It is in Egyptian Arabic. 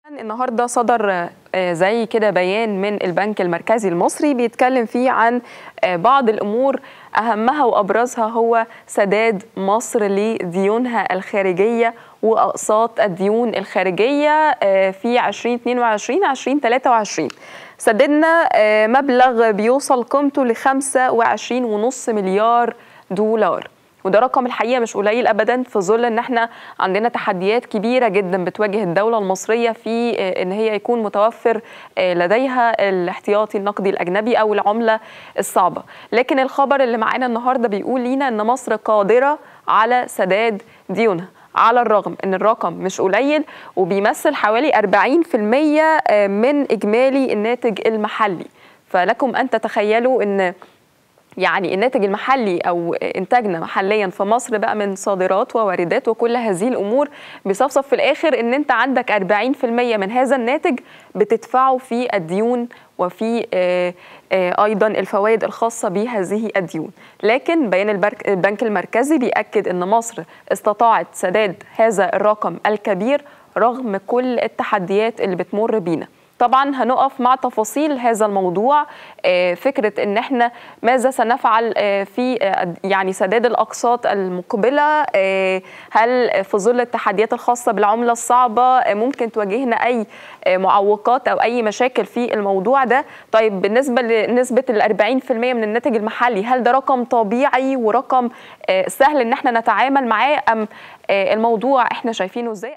النهارده صدر زي كده بيان من البنك المركزي المصري بيتكلم فيه عن بعض الامور اهمها وابرزها هو سداد مصر لديونها الخارجيه واقساط الديون الخارجيه في 2022 2023 سددنا مبلغ بيوصل قيمته ل 25.5 مليار دولار وده رقم الحقيقه مش قليل ابدا في ظل ان احنا عندنا تحديات كبيره جدا بتواجه الدوله المصريه في ان هي يكون متوفر لديها الاحتياطي النقدي الاجنبي او العمله الصعبه لكن الخبر اللي معانا النهارده بيقول لينا ان مصر قادره على سداد ديونها على الرغم ان الرقم مش قليل وبيمثل حوالي 40% من اجمالي الناتج المحلي فلكم ان تتخيلوا ان يعني الناتج المحلي او انتاجنا محليا في مصر بقى من صادرات وواردات وكل هذه الامور بيصفصف في الاخر ان انت عندك 40% من هذا الناتج بتدفعه في الديون وفي ايضا الفوائد الخاصه بهذه الديون لكن بيان البنك المركزي بياكد ان مصر استطاعت سداد هذا الرقم الكبير رغم كل التحديات اللي بتمر بينا طبعا هنقف مع تفاصيل هذا الموضوع فكره ان احنا ماذا سنفعل في يعني سداد الاقساط المقبله هل في ظل التحديات الخاصه بالعمله الصعبه ممكن تواجهنا اي معوقات او اي مشاكل في الموضوع ده طيب بالنسبه لنسبه ال 40% من الناتج المحلي هل ده رقم طبيعي ورقم سهل ان احنا نتعامل معاه ام الموضوع احنا شايفينه ازاي